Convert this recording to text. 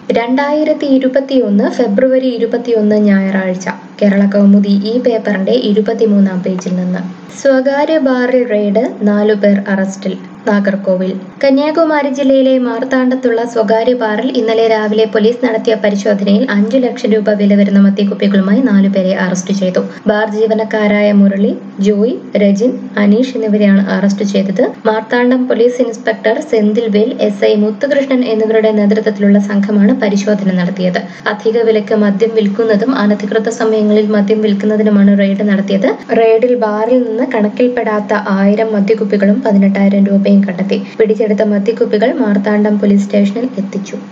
രണ്ടായിരത്തി ഇരുപത്തിയൊന്ന് ഫെബ്രുവരി ഇരുപത്തിയൊന്ന് ഞായറാഴ്ച കേരള കൗമുദി ഈ പേപ്പറിന്റെ ഇരുപത്തിമൂന്നാം പേജിൽ നിന്ന് സ്വകാര്യ ബാറിൽ റെയ്ഡ് നാലുപേർ അറസ്റ്റിൽ നാഗർകോവിൽ കന്യാകുമാരി ജില്ലയിലെ മാർത്താണ്ഡത്തുള്ള സ്വകാര്യ ബാറിൽ ഇന്നലെ രാവിലെ പോലീസ് നടത്തിയ പരിശോധനയിൽ അഞ്ചു ലക്ഷം രൂപ വില വരുന്ന മദ്യക്കുപ്പികളുമായി നാലുപേരെ അറസ്റ്റ് ചെയ്തു ബാർ ജീവനക്കാരായ മുരളി ജോയ് രജിൻ അനീഷ് എന്നിവരെയാണ് അറസ്റ്റ് ചെയ്തത് Marthandam police inspector Senthil Vel S I Muthukrishnan എന്നിവരുടെ നേതൃത്വത്തിലുള്ള സംഘമാണ് പരിശോധന നടത്തിയത് അധിക വിലക്ക് മദ്യം വിൽക്കുന്നതും അനധികൃത സമയങ്ങളിൽ മദ്യം വിൽക്കുന്നതിനുമാണ് റെയ്ഡ് നടത്തിയത് റെയ്ഡിൽ ബാറിൽ നിന്ന് കണക്കിൽപ്പെടാത്ത ആയിരം മദ്യക്കുപ്പികളും പതിനെട്ടായിരം രൂപയും കണ്ടെത്തി പിടിച്ചെടുത്ത മദ്യക്കുപ്പികൾ മാർത്താണ്ഡം പോലീസ് സ്റ്റേഷനിൽ എത്തിച്ചു